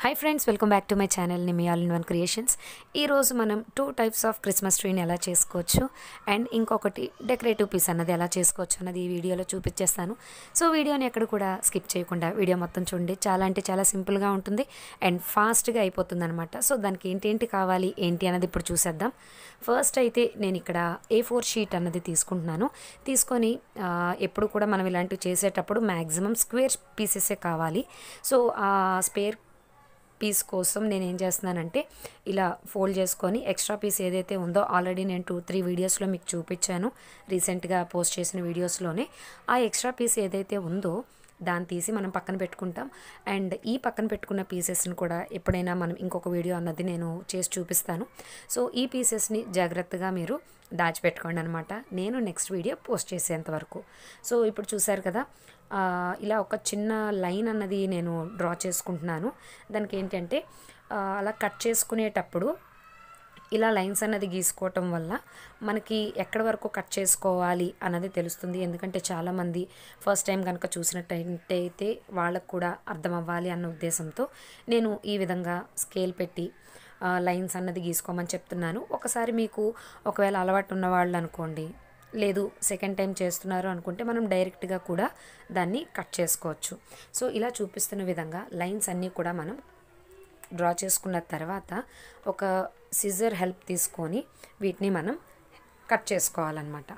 hi friends welcome back to my channel Nimi all in one creations ఈరోజు మనం two types of Christmas ట్రీని ఎలా చేసుకోవచ్చు అండ్ ఇంకొకటి డెకరేటివ్ పీస్ అన్నది ఎలా చేసుకోవచ్చు అన్నది ఈ వీడియోలో చూపించేస్తాను సో వీడియోని ఎక్కడ కూడా స్కిప్ చేయకుండా వీడియో మొత్తం చూడండి చాలా అంటే చాలా సింపుల్గా ఉంటుంది అండ్ ఫాస్ట్గా అయిపోతుంది అనమాట సో దానికి ఏంటేంటి కావాలి ఏంటి అన్నది ఇప్పుడు చూసేద్దాం ఫస్ట్ అయితే నేను ఇక్కడ ఏ ఫోర్ షీట్ అన్నది తీసుకుంటున్నాను తీసుకొని ఆ, ఎప్పుడు కూడా మనం ఇలాంటివి చేసేటప్పుడు మ్యాక్సిమం స్క్వేర్ పీసెసే కావాలి సో ఆ స్పేర్ పీస్ కోసం నేను ఏం చేస్తున్నానంటే ఇలా ఫోల్డ్ చేసుకొని ఎక్స్ట్రా పీస్ ఏదైతే ఉందో ఆల్రెడీ నేను టూ త్రీ వీడియోస్లో మీకు చూపించాను రీసెంట్గా పోస్ట్ చేసిన వీడియోస్లోనే ఆ ఎక్స్ట్రా పీస్ ఏదైతే ఉందో దాన్ని తీసి మనం పక్కన పెట్టుకుంటాం అండ్ ఈ పక్కన పెట్టుకున్న పీసెస్ని కూడా ఎప్పుడైనా మనం ఇంకొక వీడియో అన్నది నేను చేసి చూపిస్తాను సో ఈ పీసెస్ని జాగ్రత్తగా మీరు దాచిపెట్టుకోండి అనమాట నేను నెక్స్ట్ వీడియో పోస్ట్ చేసేంత వరకు సో ఇప్పుడు చూసారు కదా ఆ, ఇలా ఒక చిన్న లైన్ అన్నది నేను డ్రా చేసుకుంటున్నాను దానికి ఏంటంటే ఆ, అలా కట్ చేసుకునేటప్పుడు ఇలా లైన్స్ అన్నది గీసుకోవటం వల్ల మనకి ఎక్కడి వరకు కట్ చేసుకోవాలి అన్నది తెలుస్తుంది ఎందుకంటే చాలామంది ఫస్ట్ టైం కనుక చూసినట్టయితే వాళ్ళకు కూడా అర్థం అవ్వాలి అన్న ఉద్దేశంతో నేను ఈ విధంగా స్కేల్ పెట్టి లైన్స్ అన్నది గీసుకోమని చెప్తున్నాను ఒకసారి మీకు ఒకవేళ అలవాటు ఉన్న వాళ్ళు అనుకోండి లేదు సెకండ్ టైం చేస్తున్నారు అనుకుంటే మనం డైరెక్ట్గా కూడా దాన్ని కట్ చేసుకోవచ్చు సో ఇలా చూపిస్తున్న విధంగా లైన్స్ అన్నీ కూడా మనం డ్రా చేసుకున్న తర్వాత ఒక సిజర్ హెల్ప్ తీసుకొని వీటిని మనం కట్ చేసుకోవాలన్నమాట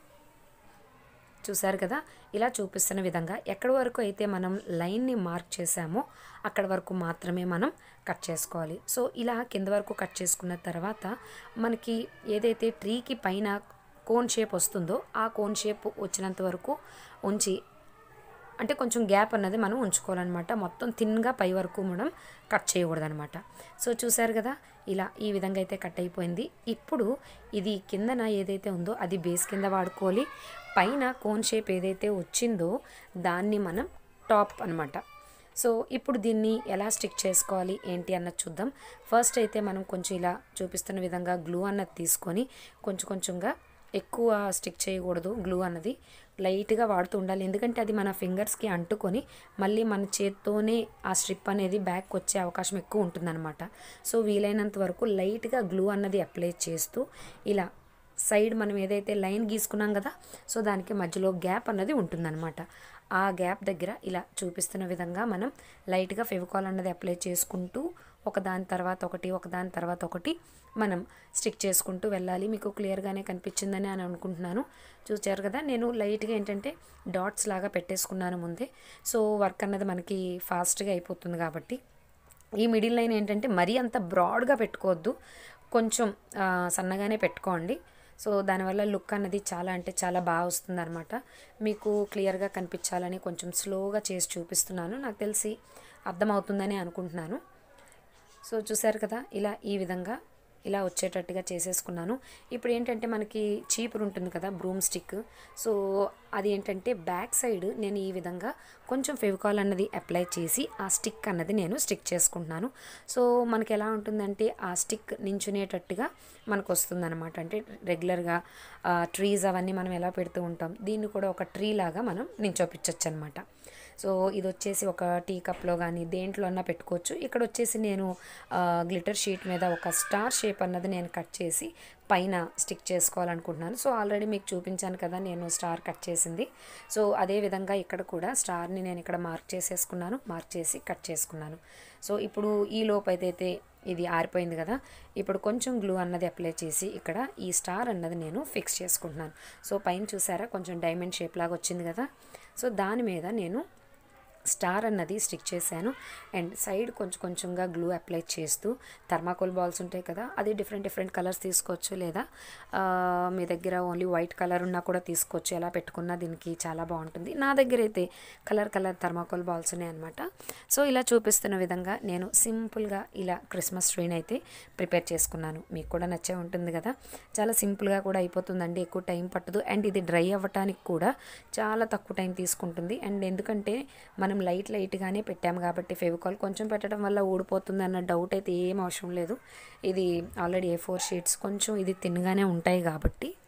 చూసారు కదా ఇలా చూపిస్తున్న విధంగా ఎక్కడి వరకు అయితే మనం లైన్ని మార్క్ చేసామో అక్కడ వరకు మాత్రమే మనం కట్ చేసుకోవాలి సో ఇలా కింద వరకు కట్ చేసుకున్న తర్వాత మనకి ఏదైతే ట్రీకి పైన కోన్ షేప్ వస్తుందో ఆ కోన్ షేప్ వచ్చినంత వరకు ఉంచి అంటే కొంచెం గ్యాప్ అన్నది మనం ఉంచుకోవాలన్నమాట మొత్తం థిన్గా పై వరకు మనం కట్ చేయకూడదనమాట సో చూసారు కదా ఇలా ఈ విధంగా అయితే కట్ అయిపోయింది ఇప్పుడు ఇది కిందన ఏదైతే ఉందో అది బేస్ కింద వాడుకోవాలి పైన కోన్ షేప్ ఏదైతే వచ్చిందో దాన్ని మనం టాప్ అనమాట సో ఇప్పుడు దీన్ని ఎలా స్టిక్ చేసుకోవాలి ఏంటి అన్నది చూద్దాం ఫస్ట్ అయితే మనం కొంచెం ఇలా చూపిస్తున్న విధంగా గ్లూ అన్నది తీసుకొని కొంచెం కొంచెంగా ఎక్కువ స్టిక్ చేయకూడదు గ్లూ అన్నది లైట్గా వాడుతూ ఉండాలి ఎందుకంటే అది మన ఫింగర్స్కి అంటుకొని మళ్ళీ మన చేత్తోనే ఆ స్ట్రిప్ అనేది బ్యాక్ వచ్చే అవకాశం ఎక్కువ ఉంటుందన్నమాట సో వీలైనంత వరకు లైట్గా గ్లూ అన్నది అప్లై చేస్తూ ఇలా సైడ్ మనం ఏదైతే లైన్ గీసుకున్నాం కదా సో దానికి మధ్యలో గ్యాప్ అన్నది ఉంటుందన్నమాట ఆ గ్యాప్ దగ్గర ఇలా చూపిస్తున్న విధంగా మనం లైట్గా ఫెవికాల్ అన్నది అప్లై చేసుకుంటూ ఒకదాని తర్వాత ఒకటి ఒకదాని తర్వాత ఒకటి మనం స్టిక్ చేసుకుంటూ వెళ్ళాలి మీకు క్లియర్గానే కనిపించిందని అని అనుకుంటున్నాను చూసారు కదా నేను లైట్గా ఏంటంటే డాట్స్ లాగా పెట్టేసుకున్నాను ముందే సో వర్క్ అన్నది మనకి ఫాస్ట్గా అయిపోతుంది కాబట్టి ఈ మిడిల్ లైన్ ఏంటంటే మరీ అంత బ్రాడ్గా పెట్టుకోవద్దు కొంచెం ఆ, సన్నగానే పెట్టుకోండి సో దానివల్ల లుక్ అన్నది చాలా అంటే చాలా బాగా వస్తుంది అనమాట మీకు క్లియర్గా కనిపించాలని కొంచెం స్లోగా చేసి చూపిస్తున్నాను నాకు తెలిసి అర్థమవుతుందని అనుకుంటున్నాను సో చూసారు కదా ఇలా ఈ విధంగా ఇలా వచ్చేటట్టుగా చేసేసుకున్నాను ఇప్పుడు ఏంటంటే మనకి చీపురు ఉంటుంది కదా బ్రూమ్ స్టిక్ సో అది ఏంటంటే బ్యాక్ సైడ్ నేను ఈ విధంగా కొంచెం ఫెవికాల్ అన్నది అప్లై చేసి ఆ స్టిక్ అన్నది నేను స్టిక్ చేసుకుంటున్నాను సో మనకి ఎలా ఉంటుందంటే ఆ స్టిక్ నించునేటట్టుగా మనకు వస్తుందన్నమాట అంటే రెగ్యులర్గా ట్రీస్ అవన్నీ మనం ఎలా పెడుతూ ఉంటాం దీన్ని కూడా ఒక ట్రీ లాగా మనం నించోపించవచ్చు అనమాట సో ఇది వచ్చేసి ఒక టీ కప్లో కానీ దేంట్లో అన్నా పెట్టుకోవచ్చు ఇక్కడ వచ్చేసి నేను గ్లిటర్ షీట్ మీద ఒక స్టార్ షేప్ అన్నది నేను కట్ చేసి పైన స్టిక్ చేసుకోవాలనుకుంటున్నాను సో ఆల్రెడీ మీకు చూపించాను కదా నేను స్టార్ కట్ చేసింది సో అదే విధంగా ఇక్కడ కూడా స్టార్ని నేను ఇక్కడ మార్క్ చేసేసుకున్నాను మార్క్ చేసి కట్ చేసుకున్నాను సో ఇప్పుడు ఈ లోపు అయితే ఇది ఆరిపోయింది కదా ఇప్పుడు కొంచెం గ్లూ అన్నది అప్లై చేసి ఇక్కడ ఈ స్టార్ అన్నది నేను ఫిక్స్ చేసుకుంటున్నాను సో పైన చూసారా కొంచెం డైమండ్ షేప్ లాగా వచ్చింది కదా సో దాని మీద నేను స్టార్ అన్నది స్టిక్ చేశాను అండ్ సైడ్ కొంచెం కొంచెంగా గ్లూ అప్లై చేస్తూ థర్మాకోల్ బాల్స్ ఉంటాయి కదా అది డిఫరెంట్ డిఫరెంట్ కలర్స్ తీసుకోవచ్చు లేదా ఆ, మీ దగ్గర ఓన్లీ వైట్ కలర్ ఉన్నా కూడా తీసుకోవచ్చు ఎలా పెట్టుకున్నా దీనికి చాలా బాగుంటుంది నా దగ్గర అయితే కలర్ కలర్ థర్మాకోల్ బాల్స్ ఉన్నాయి అనమాట సో ఇలా చూపిస్తున్న విధంగా నేను సింపుల్గా ఇలా క్రిస్మస్ ట్రీని అయితే ప్రిపేర్ చేసుకున్నాను మీకు కూడా నచ్చే ఉంటుంది కదా చాలా సింపుల్గా కూడా అయిపోతుందండి ఎక్కువ టైం పట్టదు అండ్ ఇది డ్రై అవ్వటానికి కూడా చాలా తక్కువ టైం తీసుకుంటుంది అండ్ ఎందుకంటే మనం లైట్ లైట్గానే పెట్టాము కాబట్టి ఫెవికాల్ కొంచెం పెట్టడం వల్ల ఊడిపోతుంది అన్న డౌట్ అయితే ఏం అవసరం లేదు ఇది ఆల్రెడీ ఏ ఫోర్ షీట్స్ కొంచెం ఇది తిన్నగానే ఉంటాయి కాబట్టి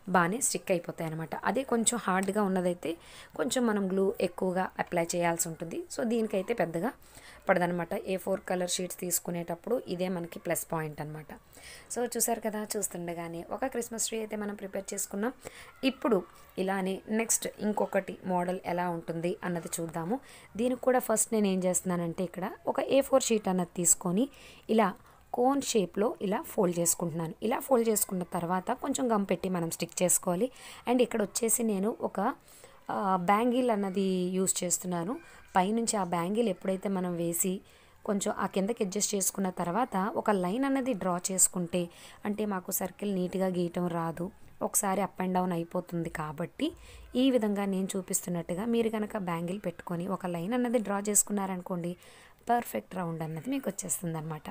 బాగానే స్టిక్ అయిపోతాయి అనమాట అదే కొంచెం హార్డ్గా ఉన్నదైతే కొంచెం మనం గ్లూ ఎక్కువగా అప్లై చేయాల్సి ఉంటుంది సో దీనికైతే పెద్దగా పడదనమాట ఏ ఫోర్ కలర్ షీట్స్ తీసుకునేటప్పుడు ఇదే మనకి ప్లస్ పాయింట్ అనమాట సో చూసారు కదా చూస్తుండగానే ఒక క్రిస్మస్ ట్రీ అయితే మనం ప్రిపేర్ చేసుకున్నాం ఇప్పుడు ఇలానే నెక్స్ట్ ఇంకొకటి మోడల్ ఎలా ఉంటుంది అన్నది చూద్దాము దీనికి కూడా ఫస్ట్ నేను ఏం చేస్తున్నానంటే ఇక్కడ ఒక ఏ ఫోర్ షీట్ అన్నది తీసుకొని ఇలా కోన్ షేప్లో ఇలా ఫోల్డ్ చేసుకుంటున్నాను ఇలా ఫోల్డ్ చేసుకున్న తర్వాత కొంచెం గమ్ పెట్టి మనం స్టిక్ చేసుకోవాలి అండ్ ఇక్కడ వచ్చేసి నేను ఒక బ్యాంగిల్ అన్నది యూస్ చేస్తున్నాను పైనుంచి ఆ బ్యాంగిల్ ఎప్పుడైతే మనం వేసి కొంచెం ఆ కిందకి అడ్జస్ట్ చేసుకున్న తర్వాత ఒక లైన్ అన్నది డ్రా చేసుకుంటే అంటే మాకు సర్కిల్ నీట్గా గీయటం రాదు ఒకసారి అప్ అండ్ డౌన్ అయిపోతుంది కాబట్టి ఈ విధంగా నేను చూపిస్తున్నట్టుగా మీరు కనుక బ్యాంగిల్ పెట్టుకొని ఒక లైన్ అన్నది డ్రా చేసుకున్నారనుకోండి పర్ఫెక్ట్ రౌండ్ అన్నది మీకు వచ్చేస్తుంది అనమాట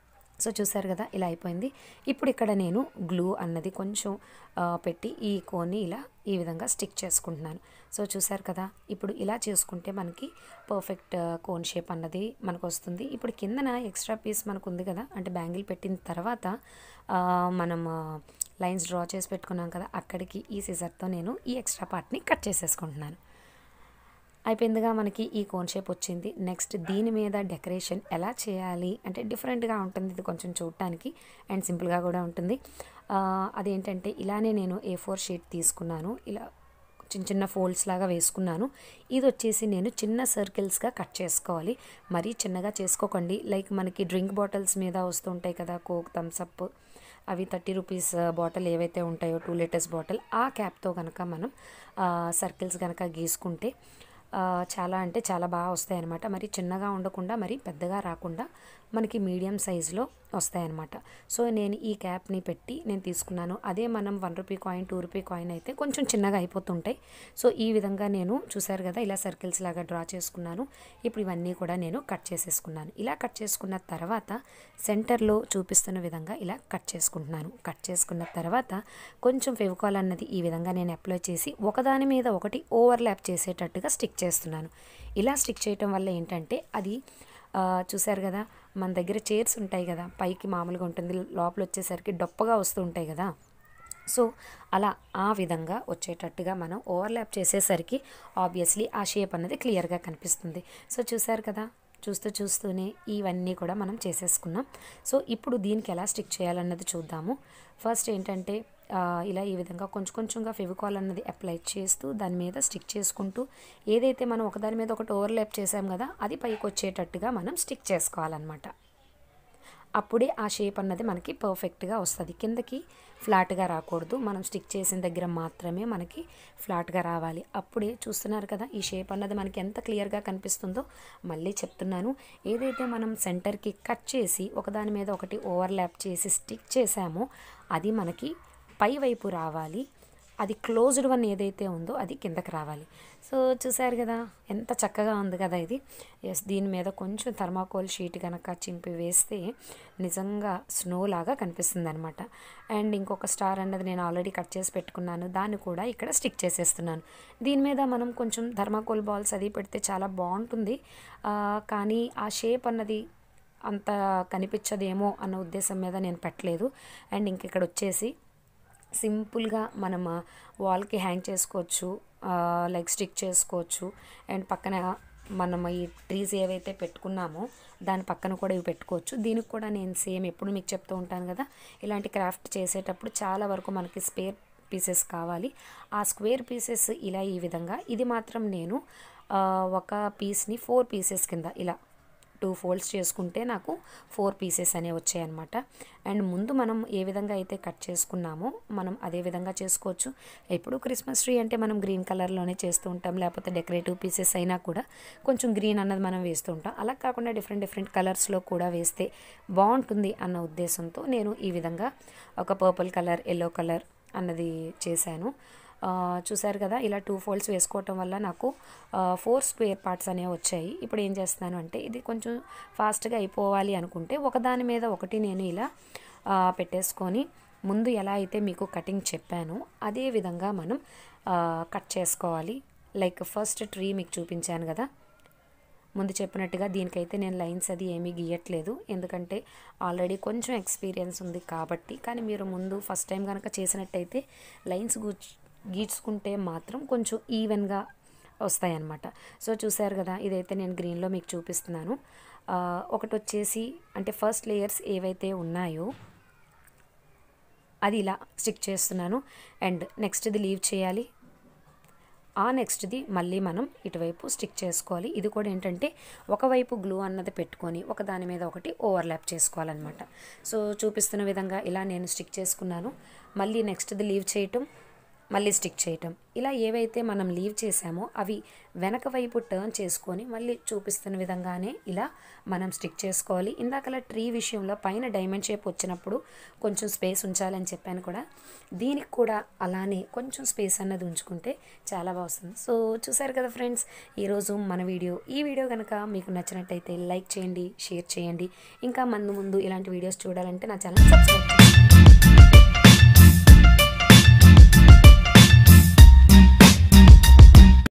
సో చూసారు కదా ఇలా అయిపోయింది ఇప్పుడు ఇక్కడ నేను గ్లూ అన్నది కొంచెం ఆ, పెట్టి ఈ కోన్ని ఇలా ఈ విధంగా స్టిక్ చేసుకుంటున్నాను సో చూసారు కదా ఇప్పుడు ఇలా చేసుకుంటే మనకి పర్ఫెక్ట్ కోన్ షేప్ అన్నది మనకు వస్తుంది ఇప్పుడు కిందన ఎక్స్ట్రా పీస్ మనకు ఉంది కదా అంటే బ్యాంగిల్ పెట్టిన తర్వాత ఆ, మనం లైన్స్ డ్రా చేసి పెట్టుకున్నాం కదా అక్కడికి ఈ సిజర్తో నేను ఈ ఎక్స్ట్రా పార్ట్ని కట్ చేసేసుకుంటున్నాను అయిపోయిందిగా మనకి ఈ కోన్ షేప్ వచ్చింది నెక్స్ట్ దీని మీద డెకరేషన్ ఎలా చేయాలి అంటే డిఫరెంట్గా ఉంటుంది ఇది కొంచెం చూడటానికి అండ్ సింపుల్గా కూడా ఉంటుంది ఆ, అదేంటంటే ఇలానే నేను ఏ ఫోర్ షీట్ తీసుకున్నాను ఇలా చిన్న చిన్న ఫోల్డ్స్ లాగా వేసుకున్నాను ఇది వచ్చేసి నేను చిన్న సర్కిల్స్గా కట్ చేసుకోవాలి మరీ చిన్నగా చేసుకోకండి లైక్ మనకి డ్రింక్ బాటిల్స్ మీద వస్తుంటాయి కదా కోక్ థమ్సప్ అవి థర్టీ రూపీస్ బాటిల్ ఏవైతే ఉంటాయో టూ లీటర్స్ బాటిల్ ఆ క్యాప్తో కనుక మనం సర్కిల్స్ కనుక గీసుకుంటే ఆ, చాలా అంటే చాలా బాగా వస్తాయి అన్నమాట మరి చిన్నగా ఉండకుండా మరి పెద్దగా రాకుండా మనకి మీడియం సైజులో వస్తాయన్నమాట సో నేను ఈ క్యాప్ని పెట్టి నేను తీసుకున్నాను అదే మనం one rupee coin two rupee coin అయితే కొంచెం చిన్నగా అయిపోతుంటాయి సో ఈ విధంగా నేను చూసారు కదా ఇలా సర్కిల్స్ లాగా డ్రా చేసుకున్నాను ఇప్పుడు ఇవన్నీ కూడా నేను కట్ చేసేసుకున్నాను ఇలా కట్ చేసుకున్న తర్వాత సెంటర్లో చూపిస్తున్న విధంగా ఇలా కట్ చేసుకుంటున్నాను కట్ చేసుకున్న తర్వాత కొంచెం ఫెవికాల్ అన్నది ఈ విధంగా నేను అప్లై చేసి ఒకదాని మీద ఒకటి ఓవర్లాప్ చేసేటట్టుగా స్టిక్ చేస్తున్నాను ఇలా స్టిక్ చేయటం వల్ల ఏంటంటే అది ఆ, చూసారు కదా మన దగ్గర చైర్స్ ఉంటాయి కదా పైకి మామూలుగా ఉంటుంది లోపల వచ్చేసరికి డొప్పగా వస్తూ ఉంటాయి కదా సో అలా ఆ విధంగా వచ్చేటట్టుగా మనం ఓవర్లాప్ చేసేసరికి ఆబ్వియస్లీ ఆ షేప్ అన్నది క్లియర్గా కనిపిస్తుంది సో చూసారు కదా చూస్తూ చూస్తూనే ఇవన్నీ కూడా మనం చేసేసుకున్నాం సో ఇప్పుడు దీనికి ఎలా స్టిక్ చేయాలన్నది చూద్దాము ఫస్ట్ ఏంటంటే ఆ, ఇలా ఈ విధంగా కొంచెం కొంచెంగా ఫెవికాల్ అన్నది అప్లై చేస్తూ దాని మీద స్టిక్ చేసుకుంటూ ఏదైతే మనం ఒకదాని మీద ఒకటి ఓవర్లాప్ చేసాం కదా అది పైకి వచ్చేటట్టుగా మనం స్టిక్ చేసుకోవాలన్నమాట అప్పుడే ఆ షేప్ అన్నది మనకి పర్ఫెక్ట్గా వస్తుంది కిందకి ఫ్లాట్గా రాకూడదు మనం స్టిక్ చేసిన దగ్గర మాత్రమే మనకి ఫ్లాట్గా రావాలి అప్పుడే చూస్తున్నారు కదా ఈ షేప్ అన్నది మనకి ఎంత క్లియర్గా కనిపిస్తుందో మళ్ళీ చెప్తున్నాను ఏదైతే మనం సెంటర్కి కట్ చేసి ఒకదాని మీద ఒకటి ఓవర్లాప్ చేసి స్టిక్ చేసామో అది మనకి పై వైపు రావాలి అది క్లోజ్డ్ వన్ ఏదైతే ఉందో అది కిందకి రావాలి సో చూసారు కదా ఎంత చక్కగా ఉంది కదా ఇది ఎస్ దీని మీద కొంచెం థర్మాకోల్ షీట్ కనుక చింపి వేస్తే నిజంగా స్నో లాగా కనిపిస్తుంది అనమాట అండ్ ఇంకొక స్టార్ అన్నది నేను ఆల్రెడీ కట్ చేసి పెట్టుకున్నాను దాన్ని కూడా ఇక్కడ స్టిక్ చేసేస్తున్నాను దీని మీద మనం కొంచెం థర్మాకోల్ బాల్స్ అది పెడితే చాలా బాగుంటుంది ఆ, కానీ ఆ షేప్ అన్నది అంత కనిపించదేమో అన్న ఉద్దేశం మీద నేను పెట్టలేదు అండ్ ఇంక ఇక్కడ వచ్చేసి సింపుల్గా మనం వాల్కి హ్యాంగ్ చేసుకోవచ్చు లైక్ స్టిక్ చేసుకోవచ్చు అండ్ పక్కన మనం ఈ ట్రీస్ ఏవైతే పెట్టుకున్నామో దాని పక్కన కూడా ఇవి పెట్టుకోవచ్చు దీనికి కూడా నేను సేమ్ ఎప్పుడు మీకు చెప్తూ ఉంటాను కదా ఇలాంటి క్రాఫ్ట్ చేసేటప్పుడు చాలా వరకు మనకి స్పేర్ పీసెస్ కావాలి ఆ స్క్వేర్ పీసెస్ ఇలా ఈ విధంగా ఇది మాత్రం నేను ఆ, ఒక పీస్ని ఫోర్ పీసెస్ కింద ఇలా టూ ఫోల్డ్స్ చేసుకుంటే నాకు ఫోర్ పీసెస్ అనేవి వచ్చాయన్నమాట అండ్ ముందు మనం ఏ విధంగా అయితే కట్ చేసుకున్నామో మనం అదే విధంగా చేసుకోవచ్చు ఎప్పుడు క్రిస్మస్ ట్రీ అంటే మనం గ్రీన్ కలర్లోనే చేస్తూ ఉంటాం లేకపోతే డెకరేటివ్ పీసెస్ అయినా కూడా కొంచెం గ్రీన్ అన్నది మనం వేస్తూ ఉంటాం అలా కాకుండా డిఫరెంట్ డిఫరెంట్ కలర్స్లో కూడా వేస్తే బాగుంటుంది అన్న ఉద్దేశంతో నేను ఈ విధంగా ఒక పర్పుల్ కలర్ ఎల్లో కలర్ అన్నది చేశాను ఆ, చూసారు కదా ఇలా టూ ఫోల్డ్స్ వేసుకోవటం వల్ల నాకు ఫోర్ స్క్వేర్ పార్ట్స్ అనేవి వచ్చాయి ఇప్పుడు ఏం చేస్తున్నాను అంటే ఇది కొంచెం ఫాస్ట్గా అయిపోవాలి అనుకుంటే ఒకదాని మీద ఒకటి నేను ఇలా ఆ, పెట్టేసుకొని ముందు ఎలా అయితే మీకు కటింగ్ చెప్పానో అదే విధంగా మనం ఆ, కట్ చేసుకోవాలి లైక్ ఫస్ట్ ట్రీ మీకు చూపించాను కదా ముందు చెప్పినట్టుగా దీనికైతే నేను లైన్స్ అది ఏమీ గీయట్లేదు ఎందుకంటే ఆల్రెడీ కొంచెం ఎక్స్పీరియన్స్ ఉంది కాబట్టి కానీ మీరు ముందు ఫస్ట్ టైం కనుక చేసినట్టయితే లైన్స్ గీడ్చుకుంటే మాత్రం కొంచెం ఈవెన్గా వస్తాయన్నమాట సో చూసారు కదా ఇదైతే నేను గ్రీన్లో మీకు చూపిస్తున్నాను ఆ, ఒకటి వచ్చేసి అంటే ఫస్ట్ లేయర్స్ ఏవైతే ఉన్నాయో అది ఇలా స్టిక్ చేస్తున్నాను అండ్ నెక్స్ట్ది లీవ్ చేయాలి ఆ నెక్స్ట్ది మళ్ళీ మనం ఇటువైపు స్టిక్ చేసుకోవాలి ఇది కూడా ఏంటంటే ఒకవైపు గ్లూ అన్నది పెట్టుకొని ఒక దాని మీద ఒకటి ఓవర్లాప్ చేసుకోవాలన్నమాట సో చూపిస్తున్న విధంగా ఇలా నేను స్టిక్ చేసుకున్నాను మళ్ళీ నెక్స్ట్ది లీవ్ చేయటం మళ్ళీ స్టిక్ చేయటం ఇలా ఏవైతే మనం లీవ్ చేసామో అవి వెనక వైపు టర్న్ చేసుకొని మళ్ళీ చూపిస్తున్న విధంగానే ఇలా మనం స్టిక్ చేసుకోవాలి ఇందాకలా ట్రీ విషయంలో పైన డైమండ్ షేప్ వచ్చినప్పుడు కొంచెం స్పేస్ ఉంచాలని చెప్పాను కూడా దీనికి కూడా అలానే కొంచెం స్పేస్ అన్నది ఉంచుకుంటే చాలా బాగా వస్తుంది సో చూసారు కదా ఫ్రెండ్స్ ఈరోజు మన వీడియో ఈ వీడియో కనుక మీకు నచ్చినట్టయితే లైక్ చేయండి షేర్ చేయండి ఇంకా ముందు ముందు ఇలాంటి వీడియోస్ చూడాలంటే నా ఛానల్ సబ్స్క్రైబ్ చేయండి